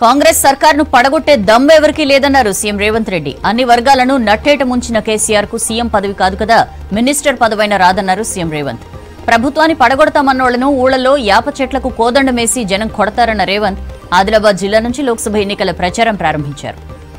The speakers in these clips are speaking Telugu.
కాంగ్రెస్ సర్కార్ను పడగొట్టే దమ్ము ఎవరికీ లేదన్నారు సీఎం రేవంత్ రెడ్డి అన్ని వర్గాలను నట్టేట ముంచిన కేసీఆర్ కు సీఎం పదవి కాదు కదా మినిస్టర్ పదవైన రాదన్నారు సీఎం రేవంత్ ప్రభుత్వాన్ని పడగొడతామన్నోళ్లను ఊళ్ళలో యాప చెట్లకు కోదండమేసి జనం కొడతారన్న రేవంత్ ఆదిలాబాద్ జిల్లా నుంచి లోక్సభ ఎన్నికల ప్రచారం ప్రారంభించారు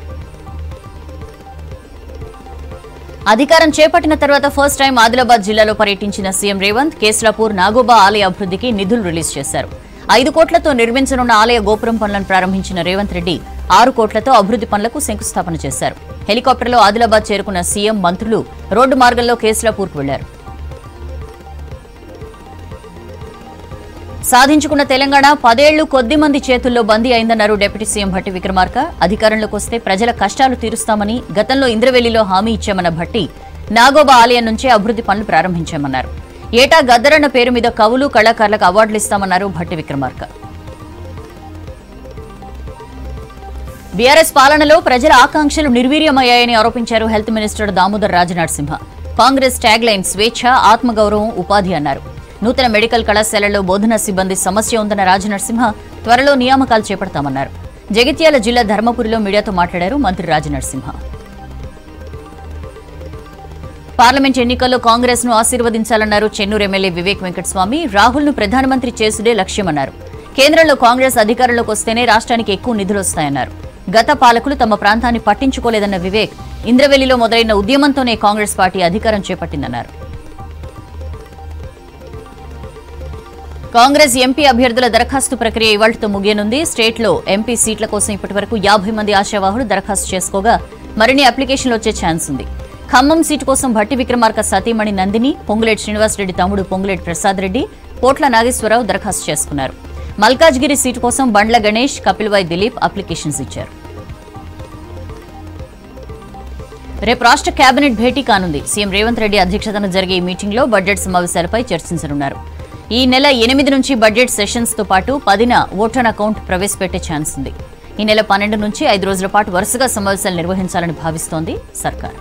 అధికారం చేపట్టిన తర్వాత ఫస్ట్ టైం ఆదిలాబాద్ జిల్లాలో పర్యటించిన సీఎం రేవంత్ కేస్లాపూర్ నాగోబా ఆలయ అభివృద్ధికి నిధులు రిలీజ్ చేశారు ఐదు కోట్లతో నిర్మించనున్న ఆలయ గోపురం పనులను ప్రారంభించిన రేవంత్ రెడ్డి ఆరు కోట్లతో అభివృద్ధి పనులకు శంకుస్థాపన చేశారు హెలికాప్టర్లో ఆదిలాబాద్ చేరుకున్న సీఎం మంత్రులు రోడ్డు మార్గంలో కేస్లాపూర్కు వెళ్లారు సాధించుకున్న తెలంగాణ పదేళ్లు కొద్ది మంది చేతుల్లో బందీ అయిందన్నారు డిప్యూటీ సీఎం భట్టి విక్రమార్క అధికారంలోకి వస్తే ప్రజల కష్టాలు తీరుస్తామని గతంలో ఇంద్రవెల్లిలో హామీ ఇచ్చామన్న భట్టి నాగోబా ఆలయం నుంచే అభివృద్ధి పనులు ప్రారంభించామన్నారు ఏటా గద్దరన్న పేరు మీద కవులు కళాకారులకు అవార్డులు ఇస్తామన్నారు భట్టి విక్రమార్క బీఆర్ఎస్ పాలనలో ప్రజల ఆకాంక్షలు నిర్వీర్యమయ్యాయని ఆరోపించారు health minister Damodar Rajanarasimha Congress tag line స్వేచ్ఛ ఆత్మగౌరవం ఉపాధి అన్నారు నూతన మెడికల్ కళాశాలలో బోధనా సిబ్బంది సమస్య ఉందన్న రాజనరసింహ త్వరలో నియామకాలు చేపడతామన్నారు జగిత్యాల జిల్లా ధర్మపురిలో మీడియాతో మాట్లాడారు మంత్రి రాజనరసింహ పార్లమెంట్ ఎన్నికల్లో కాంగ్రెస్ ను ఆశీర్వదించాలన్నారు చెన్నూరు ఎమ్మెల్యే వివేక్ వెంకటస్వామి రాహుల్ ను ప్రధానమంత్రి చేసుడే లక్ష్యమన్నారు కేంద్రంలో కాంగ్రెస్ అధికారంలోకి వస్తేనే రాష్ట్రానికి ఎక్కువ నిధులు వస్తాయన్నారు గత పాలకులు తమ ప్రాంతాన్ని పట్టించుకోలేదన్న వివేక్ ఇంద్రవెల్లిలో మొదలైన ఉద్యమంతోనే కాంగ్రెస్ పార్టీ అధికారం చేపట్టిందన్నారు కాంగ్రెస్ ఎంపీ అభ్యర్థుల దరఖాస్తు ప్రక్రియ ఇవాళతో ముగియనుంది స్టేట్లో ఎంపీ సీట్ల కోసం ఇప్పటివరకు యాభై మంది ఆశావాహులు దరఖాస్తు చేసుకోగా మరిన్ని అప్లికేషన్లు వచ్చే ఛాన్స్ ఉంది ఖమ్మం సీటు కోసం భట్టి విక్రమార్క సతీమణి నందిని పొంగులేటి శ్రీనివాసరెడ్డి తమ్ముడు పొంగులేటి ప్రసాద్ రెడ్డి పోట్ల నాగేశ్వరరావు దరఖాస్తు చేసుకున్నారు మల్కాజ్గిరి సీటు కోసం బండ్ల గణేష్ కపిల్వాయ్ దిలీప్ అప్లికేషన్స్ ఇచ్చారు రేపు రాష్ట్ర కేబినెట్ భేటీ కానుంది సీఎం రేవంత్ రెడ్డి అధ్యక్షతన జరిగే ఈ మీటింగ్లో బడ్జెట్ సమావేశాలపై చర్చించనున్నారు ఈ నెల ఎనిమిది నుంచి బడ్జెట్ సెషన్స్ తో పాటు పదిన ఓటాన్ అకౌంట్ ప్రవేశపెట్టే ఛాన్స్ ఉంది ఈ నెల పన్నెండు నుంచి ఐదు రోజుల పాటు వరుసగా సమావేశాలు నిర్వహించాలని భావిస్తోంది సర్కార్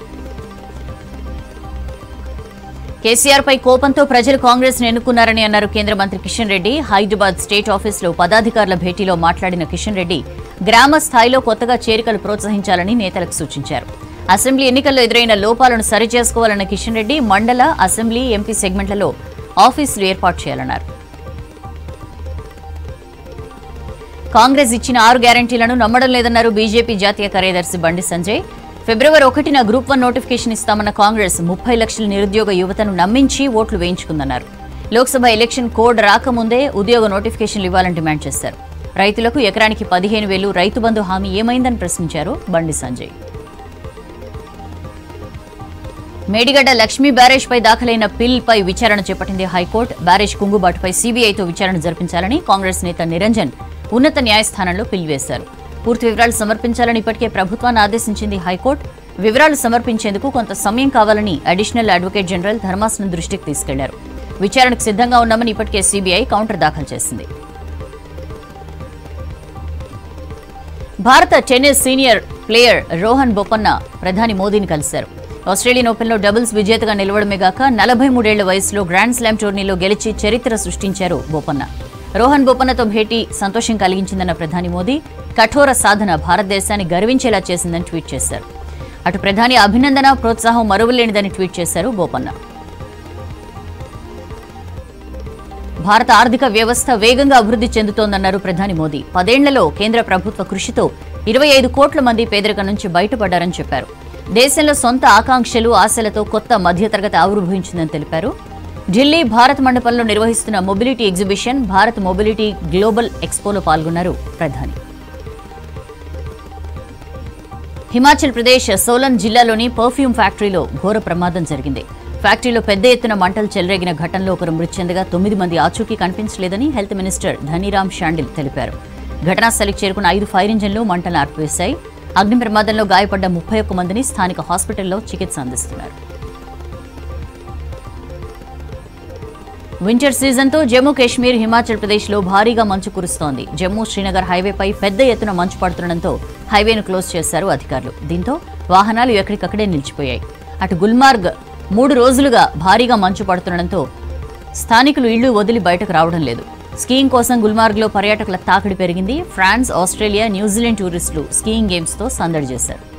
కేసీఆర్ పై కోపంతో ప్రజలు కాంగ్రెస్ ను ఎన్నుకున్నారని అన్నారు కేంద్ర మంత్రి కిషన్ రెడ్డి హైదరాబాద్ స్టేట్ ఆఫీసులో పదాధికారుల భేటీలో మాట్లాడిన కిషన్ రెడ్డి గ్రామ స్థాయిలో కొత్తగా చేరికలు ప్రోత్సహించాలని నేతలకు సూచించారు అసెంబ్లీ ఎన్నికల్లో ఎదురైన లోపాలను సరిచేసుకోవాలన్న కిషన్ రెడ్డి మండల అసెంబ్లీ ఎంపీ సెగ్మెంట్లలో ఆఫీసులు ఏర్పాటు చేయాలన్నారు కాంగ్రెస్ ఇచ్చిన ఆరు గ్యారంటీలను నమ్మడం లేదన్నారు బీజేపీ జాతీయ కార్యదర్శి బండి సంజయ్ ఫిబ్రవరి ఒకటిన గ్రూప్ వన్ నోటిఫికేషన్ ఇస్తామన్న కాంగ్రెస్ ముప్పై లక్షల నిరుద్యోగ యువతను నమ్మించి ఓట్లు వేయించుకుందన్నారు లోక్సభ ఎలక్షన్ కోడ్ రాకముందే ఉద్యోగ నోటిఫికేషన్లు ఇవ్వాలని డిమాండ్ చేశారు రైతులకు ఎకరానికి పదిహేను వేలు రైతు బంధు హామీ ఏమైందని ప్రశ్నించారు బండి సంజయ్ మేడిగడ్డ లక్ష్మీ బ్యారేజ్ పై దాఖలైన పిల్ పై విచారణ చేపట్టింది హైకోర్టు బ్యారేజ్ కుంగుబాటుపై సీబీఐతో విచారణ జరిపించాలని కాంగ్రెస్ నేత నిరంజన్ ఉన్నత న్యాయస్థానంలో పిల్ వేశారు పూర్తి వివరాలు సమర్పించాలని ఇప్పటికే ప్రభుత్వాన్ని ఆదేశించింది హైకోర్టు వివరాలు సమర్పించేందుకు కొంత సమయం కావాలని అడిషనల్ అడ్వకేట్ జనరల్ ధర్మాసనం దృష్టికి తీసుకెళ్లారు విచారణకు సిద్ధంగా ఉన్నామని ఇప్పటికే సీబీఐ కౌంటర్ దాఖలు చేసింది భారత tennis senior player Rohan Bopanna ప్రధాని మోదీని కలిశారు ఆస్ట్రేలియన్ ఓపెన్లో డబుల్స్ విజేతగా నిలవడమే గాక నలభై మూడేళ్ల వయసులో గ్రాండ్ స్లామ్ టోర్నీలో గెలిచి చరిత్ర సృష్టించారు బొపన్న రోహన్ బొపన్నతో భేటీ సంతోషం కలిగించిందన్న ప్రధాని మోదీ కఠోర సాధన భారతదేశాన్ని గర్వించేలా చేసిందని ట్వీట్ చేశారు అటు ప్రధాని అభినందన ప్రోత్సాహం మరువలేనిదని ట్వీట్ చేశారు బోపన్న భారత ఆర్థిక వ్యవస్థ వేగంగా అభివృద్ధి చెందుతోందన్నారు ప్రధాని మోదీ పదేళ్లలో కేంద్ర ప్రభుత్వ కృషితో ఇరవై ఐదు కోట్ల మంది పేదరికం నుంచి బయటపడ్డారని చెప్పారు దేశంలో సొంత ఆకాంక్షలు ఆశలతో కొత్త మధ్యతరగతి ఆవిర్భవించిందని తెలిపారు ఢిల్లీ భారత్ మండపంలో నిర్వహిస్తున్న mobility exhibition Bharat mobility global ఎక్స్పోలో పాల్గొన్నారు ప్రధాని హిమాచల్ ప్రదేశ్ సోలన్ జిల్లాలోని పర్ఫ్యూమ్ ఫ్యాక్టరీలో ఘోర ప్రమాదం జరిగింది ఫ్యాక్టరీలో పెద్ద ఎత్తున మంటలు చెలరేగిన ఘటనలో ఒకరు మృతి చెందగా తొమ్మిది మంది ఆచూకీ కనిపించలేదని హెల్త్ మినిస్టర్ ధనీరామ్ షాండిల్ తెలిపారు ఘటనా స్థలికి చేరుకున్న ఐదు ఫైర్ ఇంజన్లు మంటలు ఆర్పివేశాయి అగ్ని ప్రమాదంలో గాయపడ్డ ముప్పై ఒక్క మందిని స్థానిక హాస్పిటల్లో చికిత్స అందిస్తున్నారు వింటర్ సీజన్తో జమ్మూ కాశ్మీర్ హిమాచల్ ప్రదేశ్లో భారీగా మంచు కురుస్తోంది జమ్మూ శ్రీనగర్ హైవేపై పెద్ద ఎత్తున మంచు పడుతుండటంతో హైవేను క్లోజ్ చేశారు అధికారులు దీంతో వాహనాలు ఎక్కడికక్కడే నిలిచిపోయాయి అటు గుల్మార్గ్ మూడు రోజులుగా భారీగా మంచు పడుతుండటంతో స్థానికులు ఇళ్లు వదిలి బయటకు రావడం లేదు స్కీయింగ్ కోసం గుల్మార్గ్లో పర్యాటకుల తాకిడి పెరిగింది ఫ్రాన్స్ ఆస్ట్రేలియా న్యూజిలాండ్ టూరిస్టులు స్కీయింగ్ గేమ్స్తో సందడి చేశారు